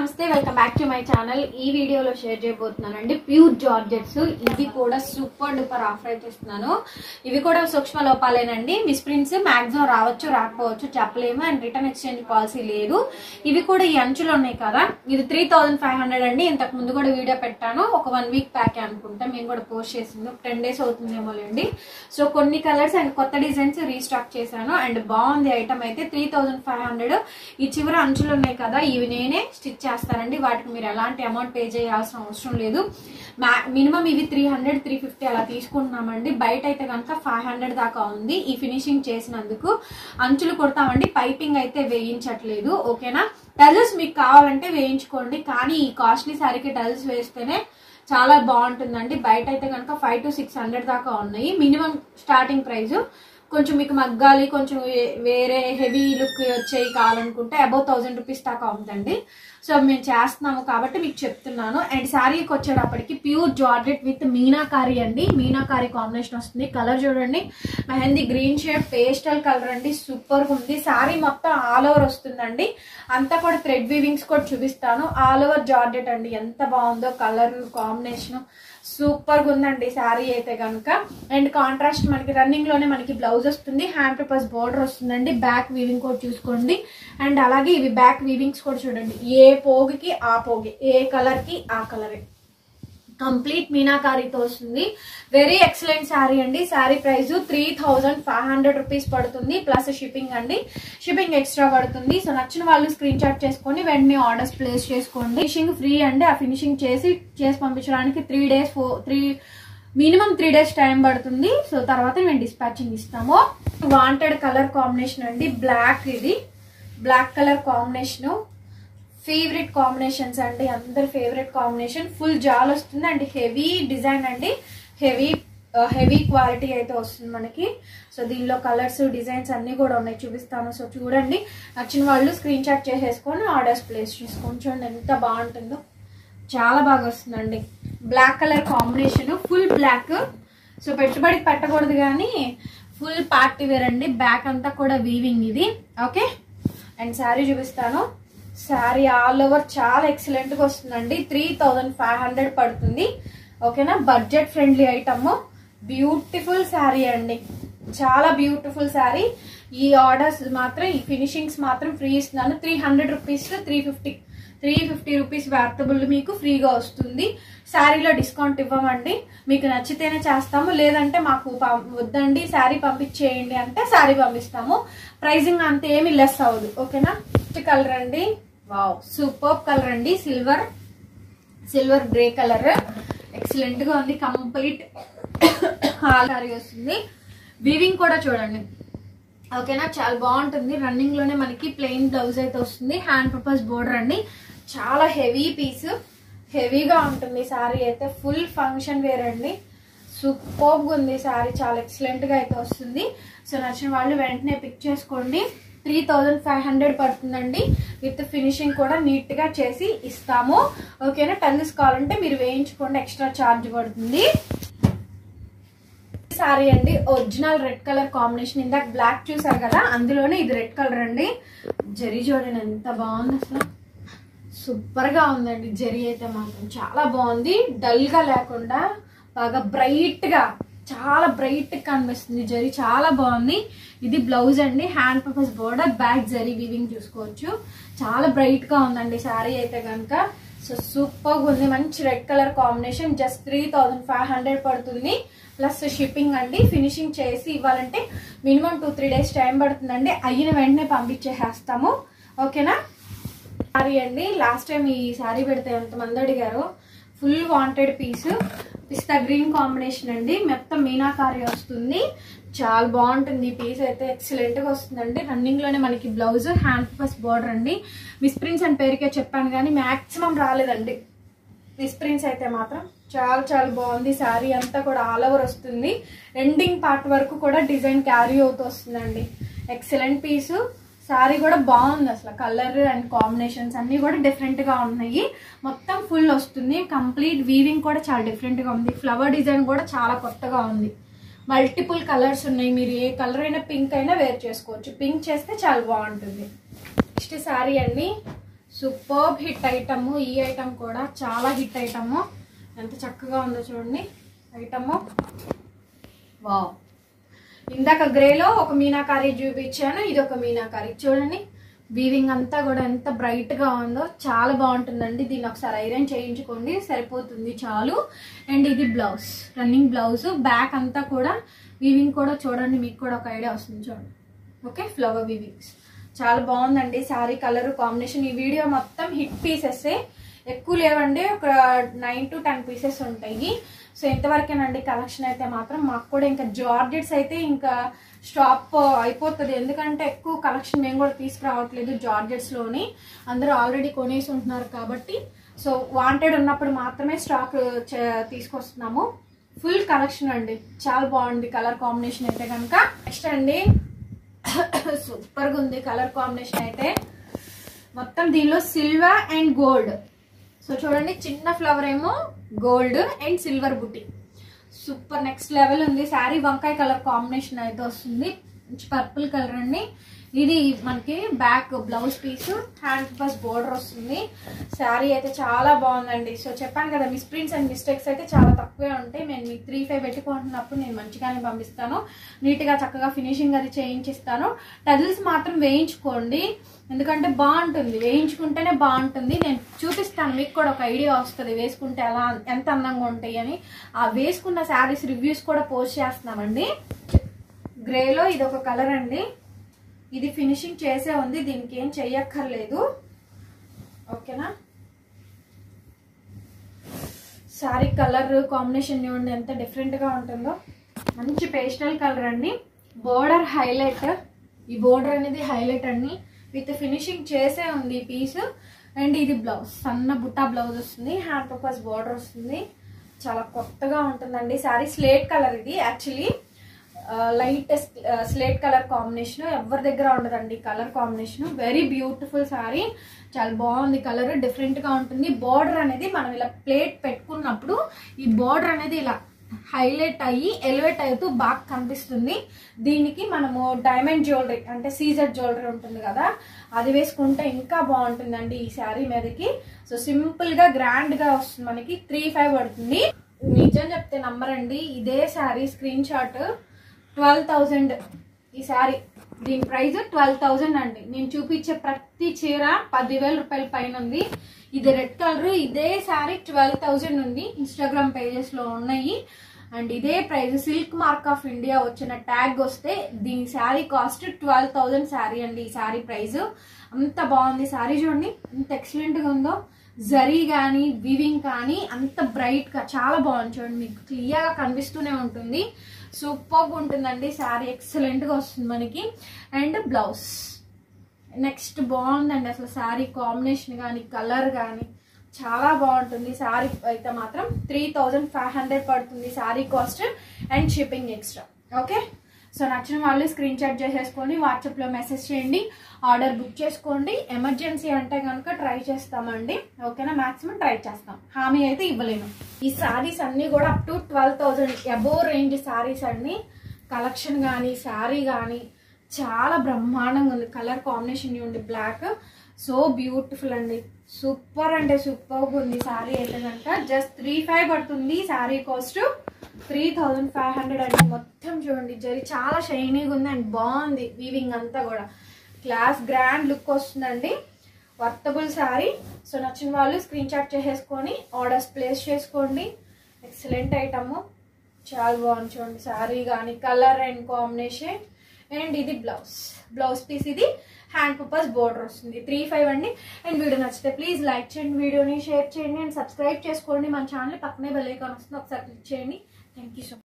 నమస్తే welcome back to my channel ఈ వీడియోలో షేర్ చేయబోతున్నానండి ప్యూర్ జార్జెట్స్ ఇవి కూడా సూపర్ డూపర్ ఆఫర్ అయితే ఇస్తున్నాను ఇవి కూడా సూక్ష్మ లోపాలేనండి మిస్ ప్రింట్స్ మాక్సిమం రావచ్చు రాకపోవచ్చు చెప్పలేము అండ్ రిటర్న్ ఎక్స్చేంజ్ పాలసీ లేదు ఇవి కూడా ఈ అంచులు ఉన్నాయి కదా ఇది త్రీ థౌజండ్ ఫైవ్ హండ్రెడ్ అండి ఇంతకు ముందు కూడా వీడియో పెట్టాను ఒక వన్ వీక్ ప్యాక్ అనుకుంటా మేము కూడా పోస్ట్ చేసింది ఒక టెన్ డేస్ అవుతుందేమో లేండి సో కొన్ని కలర్స్ అండ్ కొత్త డిజైన్స్ రీస్టాక్ చేశాను అండ్ బాగుంది ఐటమ్ అయితే త్రీ థౌజండ్ ఫైవ్ హండ్రెడ్ ఈ చివరి అంచులు ఉన్నాయి కదా ఇవి నేనే స్టిచ్ చేస్తానండి వాటికి మీరు ఎలాంటి అమౌంట్ పే చేయాల్సిన అవసరం లేదు మినిమం ఇవి త్రీ హండ్రెడ్ త్రీ ఫిఫ్టీ అలా తీసుకుంటున్నామండి బయట అయితే కనుక ఫైవ్ హండ్రెడ్ దాకా ఉంది ఈ ఫినిషింగ్ చేసినందుకు అంచులు కుడతామండి పైపింగ్ అయితే వేయించట్లేదు ఓకేనా టజల్స్ మీకు కావాలంటే వేయించుకోండి కానీ ఈ కాస్ట్లీ శారీకి టజల్స్ వేస్తేనే చాలా బాగుంటుందండి బయట అయితే కనుక ఫైవ్ టు సిక్స్ హండ్రెడ్ దాకా ఉన్నాయి మినిమం స్టార్టింగ్ ప్రైస్ కొంచెం మీకు మగ్గాలి కొంచెం వే- వేరే హెవీ లుక్ వచ్చేవి కావాలనుకుంటే అబౌవ్ థౌజండ్ రూపీస్ దాకా ఉందండి సో మేము చేస్తున్నాము కాబట్టి మీకు చెప్తున్నాను అండ్ శారీకి వచ్చేటప్పటికి ప్యూర్ జార్జెట్ విత్ మీనాకారి అండి మీనాకారి కాంబినేషన్ వస్తుంది కలర్ చూడండి mehendi green shade pastel colour అండి సూపర్ ఉంది శారీ మొత్తం ఆల్ ఓవర్ వస్తుందండి అంతా కూడా థ్రెడ్ వీవింగ్స్ కూడా చూపిస్తాను ఆల్ ఓవర్ జార్జెట్ అండి ఎంత బాగుందో కలర్ కాంబినేషన్ సూపర్ గా ఉందండి శారీ అయితే కనుక అండ్ కాంట్రాస్ట్ మనకి రన్నింగ్ లోనే మనకి బ్లౌజ్ వస్తుంది హ్యాండ్ పేపర్స్ బోర్డర్ వస్తుందండి బ్యాక్ వీవింగ్ కూడా చూసుకోండి అండ్ అలాగే ఇవి బ్యాక్ వీవింగ్స్ కూడా చూడండి ఏ పోగుకి ఆ పోగి ఏ కలర్ కి ఆ కలరే కంప్లీట్ మీనాకారీతో వస్తుంది వెరీ ఎక్సలెంట్ శారీ అండి sari price three thousand five hundred rupees పడుతుంది ప్లస్ షిప్పింగ్ అండి షిప్పింగ్ ఎక్స్ట్రా పడుతుంది సో నచ్చిన వాళ్ళు స్క్రీన్ షాట్ చేసుకొని వెంటనే ఆర్డర్స్ ప్లేస్ చేసుకోండి ఫినిషింగ్ ఫ్రీ అండి ఆ ఫినిషింగ్ చేసి చేసి పంపించడానికి three days four three minimum three days time పడుతుంది సో తర్వాత మేము డిస్పాచింగ్ ఇస్తాము వాంటెడ్ కలర్ కాంబినేషన్ అండి బ్లాక్ ఇది black colour combination favourite combinations అండి అందరి ఫేవరెట్ కాంబినేషన్ ఫుల్ జాల్ వస్తుంది అండ్ హెవీ డిజైన్ అండి హెవీ హెవీ క్వాలిటీ అయితే వస్తుంది మనకి సో దీనిలో కలర్స్ డిజైన్స్ అన్ని కూడా ఉన్నాయి చూపిస్తాను సో చూడండి నచ్చిన వాళ్ళు స్క్రీన్ షాట్ చేసేసుకొని ఆర్డర్స్ ప్లేస్ చేసుకోండి చూడండి ఎంత బాగుంటుందో చాలా బాగా వస్తుందండి black colour combination full black so పెట్టుబడికి పెట్టకూడదు కానీ ఫుల్ పార్టీ వేర్ అండి బ్యాక్ అంతా కూడా వీవింగ్ ఇది ఓకే అండ్ శారీ చూపిస్తాను శారీ ఆల్ ఓవర్ చాలా ఎక్సలెంట్ గా వస్తుందండి త్రీ థౌజండ్ ఫైవ్ హండ్రెడ్ పడుతుంది ఓకేనా budget friendly item beautiful sari అండి చాలా బ్యూటిఫుల్ శారీ ఈ ఆర్డర్స్ మాత్రం ఈ ఫినిషింగ్స్ మాత్రం ఫ్రీ ఇస్తున్నాను three hundred rupees three fifty three fifty rupees వ్యాప్టబుల్ మీకు ఫ్రీగా వస్తుంది శారీలో డిస్కౌంట్ ఇవ్వమండి మీకు నచ్చితేనే చేస్తాము లేదంటే మాకు పం- వద్దండి శారీ పంపించేయండి అంటే శారీ పంపిస్తాము ప్రైజింగ్ అంత ఏమీ లెస్ అవ్వదు ఓకేనా నెక్స్ట్ కలర్ అండి వావ్ సూపర్ కలర్ అండి silver silver grey colour excellent గా ఉంది కంప్లీట్ శారీ వస్తుంది వీవింగ్ కూడా చూడండి ఓకేనా చాలా బాగుంటుంది రన్నింగ్ లోనే మనకి ప్లెయిన్ బ్లౌజ్ అయితే వస్తుంది హ్యాండ్ పర్పస్ బోర్డర్ అండి చాలా హెవీ పీస్ హెవీగా ఉంటుంది శారీ అయితే ఫుల్ ఫంక్షన్ వేర్ అండి సూపర్ ఉంది శారీ చాలా ఎక్సలెంట్ గా అయితే వస్తుంది సో నచ్చిన వాళ్ళు వెంటనే పిక్ చేసుకోండి త్రీ థౌజండ్ ఫైవ్ హండ్రెడ్ పడుతుందండి విత్ ఫినిషింగ్ కూడా నీట్ గా చేసి ఇస్తాము ఓకేనా టెన్నిస్ కావాలంటే మీరు వేయించుకోండి ఎక్స్ట్రా ఛార్జ్ పడుతుంది సారీ అండి ఒరిజినల్ రెడ్ కలర్ కాంబినేషన్ ఇందాక బ్లాక్ చూసారు కదా అందులోనే ఇది రెడ్ కలర్ అండి జరీ చూడండి ఎంత బాగుంది అసలు సూపర్ గా ఉందండి జరీ అయితే మాత్రం చాలా బాగుంది డల్ గా లేకుండా బాగా బ్రైట్ గా చాలా బ్రైట్ గా కనిపిస్తుంది జరీ చాలా బాగుంది ఇది బ్లౌజ్ అండి hand purpose border back zari weaving చూసుకోవచ్చు చాలా బ్రైట్ గా ఉందండి శారీ అయితే కనుక సో సూపర్ ఉంది మంచి red colour combination just three thousand five hundred పడుతుంది ప్లస్ షిప్పింగ్ అండి ఫినిషింగ్ చేసి ఇవ్వాలంటే minimum two three days time పడుతుందండి అయిన వెంటనే పంపించేసేస్తాము ఓకేనా సారీ అండి లాస్ట్ టైం ఈ సారీ పెడితే ఎంతమంది అడిగారు ఫుల్ వాంటెడ్ పీస్ పిస్తా గ్రీన్ కాంబినేషన్ అండి మొత్తం మీనాకారి వస్తుంది చాలా బాగుంటుంది ఈ పీస్ అయితే ఎక్సలెంట్ గా వస్తుందండి రన్నింగ్ లోనే మనకి బ్లౌజ్ హ్యాండ్ పర్పస్ బోర్డర్ అండి మిస్ప్రింట్స్ అని పేరుకే చెప్పాను కానీ మాక్సిమం రాలేదండి మిస్ప్రింట్స్ అయితే మాత్రం చాలా చాలా బాగుంది శారీ అంతా కూడా ఆల్ ఓవర్ వస్తుంది ఎండింగ్ పార్ట్ వరకు కూడా డిజైన్ క్యారీ అవుతూ వస్తుందండి ఎక్సలెంట్ పీసు శారీ కూడా బాగుంది అసలు కలర్ అండ్ కాంబినేషన్స్ అన్ని కూడా డిఫరెంట్ గా ఉన్నాయి మొత్తం ఫుల్ వస్తుంది కంప్లీట్ వీవింగ్ కూడా చాలా డిఫరెంట్ గా ఉంది ఫ్లవర్ డిజైన్ కూడా చాలా కొత్తగా ఉంది మల్టిపుల్ కలర్స్ ఉన్నాయి మీరు ఏ కలర్ అయినా పింక్ అయినా వేర్ చేసుకోవచ్చు పింక్ చేస్తే చాలా బాగుంటుంది నెక్స్ట్ శారీ అండి సూపర్ హిట్ ఐటమ్ ఈ ఐటమ్ కూడా చాలా హిట్ ఐటమ్ ఎంత చక్కగా ఉందో చూడండి ఐటమ్ వావ్ ఇందాక గ్రేలో ఒక మీనాకారి చూపించాను ఇది ఒక మీనాకారి చూడండి వీవింగ్ అంతా కూడా ఎంత బ్రైట్ గా ఉందో చాలా బాగుంటుందండి దీన్ని ఒకసారి ఐరన్ చేయించుకోండి సరిపోతుంది చాలు అండ్ ఇది బ్లౌజ్ రన్నింగ్ బ్లౌజ్ బ్యాక్ అంతా కూడా వీవింగ్ కూడా చూడండి మీకు కూడా ఒక ఐడియా వస్తుంది చూడండి ఓకే ఫ్లవర్ వీవింగ్స్ చాలా బాగుందండి శారీ కలర్ కాంబినేషన్ ఈ వీడియో మొత్తం హిట్ పీసెస్ ఎక్కువ లేవండి ఒక నైన్ టు టెన్ పీసెస్ ఉంటాయి సో ఇంతవరకేనండి కలెక్షన్ అయితే మాత్రం మాకు కూడా ఇంకా జార్జెట్స్ అయితే ఇంకా స్టాప్ అయిపోతుంది ఎందుకంటే ఎక్కువ కలెక్షన్ మేము కూడా తీసుకురావట్లేదు జార్జెట్స్ లోని అందరూ ఆల్రెడీ కొనేసి ఉంటున్నారు కాబట్టి సో వాంటెడ్ ఉన్నప్పుడు మాత్రమే స్టాక్ తీసుకొస్తున్నాము ఫుల్ కలెక్షన్ అండి చాలా బాగుంది కలర్ కాంబినేషన్ అయితే కనుక నెక్స్ట్ అండి సూపర్గా ఉంది కలర్ కాంబినేషన్ అయితే మొత్తం దీనిలో సిల్వర్ అండ్ గోల్డ్ సో చూడండి చిన్న ఫ్లవర్ ఏమో గోల్డ్ అండ్ సిల్వర్ బుట్టి సూపర్ నెక్స్ట్ లెవెల్ ఉంది శారీ వంకాయ కలర్ కాంబినేషన్ అయితే వస్తుంది మంచి పర్పుల్ కలర్ అండి ఇది మనకి బ్యాక్ బ్లౌజ్ పీస్ హ్యాండ్ బస్ బోర్డర్ వస్తుంది శారీ అయితే చాలా బాగుందండి సో చెప్పాను కదా మిస్ ప్రింట్స్ అండ్ మిస్టేక్స్ అయితే చాలా తక్కువే ఉంటాయి నేను మీకు త్రీ ఫైవ్ పెట్టుకుంటున్నప్పుడు నేను మంచిగానే పంపిస్తాను నీట్గా చక్కగా ఫినిషింగ్ అది చేయించిస్తాను టజిల్స్ మాత్రం వేయించుకోండి ఎందుకంటే బాగుంటుంది వేయించుకుంటేనే బాగుంటుంది నేను చూపిస్తాను మీకు కూడా ఒక ఐడియా వస్తుంది వేసుకుంటే ఎలా ఎంత అందంగా ఉంటాయి అని ఆ వేసుకున్న శారీస్ రివ్యూస్ కూడా పోస్ట్ చేస్తున్నామండి గ్రేలో ఇది ఒక కలర్ అండి ఇది ఫినిషింగ్ చేసే ఉంది దీనికి ఏం చెయ్యక్కర్లేదు ఓకేనా శారీ కలర్ కాంబినేషన్ చూడండి ఎంత డిఫరెంట్గా ఉంటుందో మంచి పేస్టల్ కలర్ అండి బోర్డర్ హైలైట్ ఈ బోర్డర్ అనేది హైలైట్ అండి విత్ ఫినిషింగ్ చేసే ఉంది ఈ పీస్ అండ్ ఇది బ్లౌజ్ సన్న బుట్టా బ్లౌజ్ వస్తుంది హ్యాండ్ పర్పస్ బోర్డర్ వస్తుంది చాలా కొత్తగా ఉంటుందండి శారీ స్లేట్ కలర్ ఇది actually light slate colour combination ఎవరి దగ్గర ఉండదండి colour combination very beautiful sari చాలా బాగుంది కలర్ డిఫరెంట్ గా ఉంటుంది బార్డర్ అనేది మనం ఇలా ప్లేట్ పెట్టుకున్నప్పుడు ఈ బార్డర్ అనేది ఇలా హైలైట్ అయ్యి ఎలివేట్ అవుతూ బాగా కనిపిస్తుంది దీనికి మనము డైమండ్ జ్యువెలరీ అంటే సీజర్ జ్యువెలరీ ఉంటుంది కదా అది వేసుకుంటే ఇంకా బాగుంటుందండి ఈ శారీ మీదకి సో సింపుల్ గా గ్రాండ్ గా వస్తుంది మనకి త్రీ ఫైవ్ పడుతుంది నిజం చెప్తే నమ్మరండి ఇదే sari screenshot twelve thousand ఈ శారీ దీని ప్రైస్ ట్వెల్వ్ థౌజండ్ అండి నేను చూపించే ప్రతి చీర పదివేల రూపాయల పైన ఉంది ఇది రెడ్ కలర్ ఇదే శారీ ట్వెల్వ్ థౌజండ్ ఉంది ఇన్స్టాగ్రామ్ పేజెస్ లో ఉన్నాయి అండ్ ఇదే price silk mark of India వచ్చిన ట్యాగ్ వస్తే దీని sari cost twelve thousand sari అండి ఈ శారీ ప్రైస్ అంత బాగుంది శారీ చూడండి ఎంత ఎక్సలెంట్ గా ఉందో జరీ కానీ వివింగ్ కానీ అంత బ్రైట్ గా చాలా బాగుంది చూడండి మీకు క్లియర్ గా కనిపిస్తూనే ఉంటుంది సూపర్ ఉంటుందండి శారీ ఎక్సలెంట్ గా వస్తుంది మనకి అండ్ బ్లౌజ్ నెక్స్ట్ బాగుందండి అసలు శారీ కాంబినేషన్ కానీ కలర్ కానీ చాలా బాగుంటుంది శారీ అయితే మాత్రం త్రీ థౌజండ్ ఫైవ్ హండ్రెడ్ పడుతుంది sari cost and shipping extra okay so నచ్చిన వాళ్ళు స్క్రీన్ షాట్ చేసేసుకొని వాట్సాప్లో మెసేజ్ చేయండి ఆర్డర్ బుక్ చేసుకోండి ఎమర్జెన్సీ అంటే కనుక ట్రై చేస్తామండి ఓకేనా మాక్సిమం ట్రై చేస్తాం హామీ అయితే ఇవ్వలేను ఈ శారీస్ అన్నీ కూడా up to twelve thousand above range saris అండి కలెక్షన్ కానీ శారీ కానీ చాలా బ్రహ్మాండంగా ఉంది కలర్ కాంబినేషన్ ఉంది బ్లాక్ సో బ్యూటిఫుల్ అండి సూపర్ అంటే సూపర్ ఉంది శారీ అయితే కనుక జస్ట్ త్రీ ఫైవ్ పడుతుంది sari cost three thousand five hundred అంటే మొత్తం చూడండి జరి చాలా షైనీగా ఉంది అండ్ బాగుంది వీవింగ్ అంతా కూడా క్లాస్ గ్రాండ్ లుక్ వస్తుందండి వర్తబుల్ శారీ సో నచ్చిన వాళ్ళు స్క్రీన్ షాట్ చేసేసుకొని ఆర్డర్స్ ప్లేస్ చేసుకోండి ఎక్సలెంట్ ఐటమ్ చాలా బాగుంది చూడండి శారీ కానీ కలర్ అండ్ కాంబినేషన్ అండ్ ఇది బ్లౌజ్ బ్లౌజ్ పీస్ ఇది హ్యాండ్ పర్పస్ బోర్డర్ వస్తుంది త్రీ ఫైవ్ అండి అండ్ వీడియో నచ్చితే ప్లీజ్ లైక్ చేయండి వీడియోని షేర్ చేయండి అండ్ సబ్స్క్రైబ్ చేసుకోండి మన ఛానల్ పక్కనే బెల్ ఐకాన్ వస్తుంది ఒకసారి క్లిక్ చేయండి థ్యాంక్ యూ సో